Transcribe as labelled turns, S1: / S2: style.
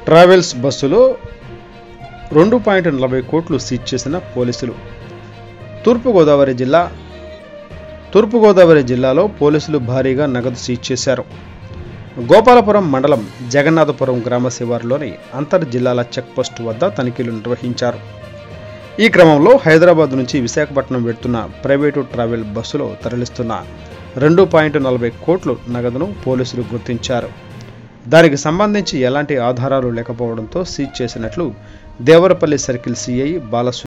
S1: travels బస్సులో రెండు point నలభై కోట్లు సీజ్ చేసిన పోలీసులు తూర్పుగోదావరి జిల్లా తూర్పుగోదావరి జిల్లాలో పోలీసులు భారీగా నగదు సీజ్ చేశారు గోపాలపురం మండలం జగన్నాథపురం గ్రామ శివారులోని అంతర్ జిల్లాల చెక్పోస్ట్ వద్ద తనిఖీలు నిర్వహించారు ఈ క్రమంలో హైదరాబాద్ నుంచి విశాఖపట్నం వెళ్తున్న ప్రైవేటు ట్రావెల్ బస్సులో తరలిస్తున్న రెండు పాయింట్ నలభై కోట్లు నగదును పోలీసులు గుర్తించారు దానికి సంబంధించి ఎలాంటి ఆధారాలు లేకపోవడంతో సీజ్ చేసినట్లు దేవరపల్లి సర్కిల్ సిఐ బాలసు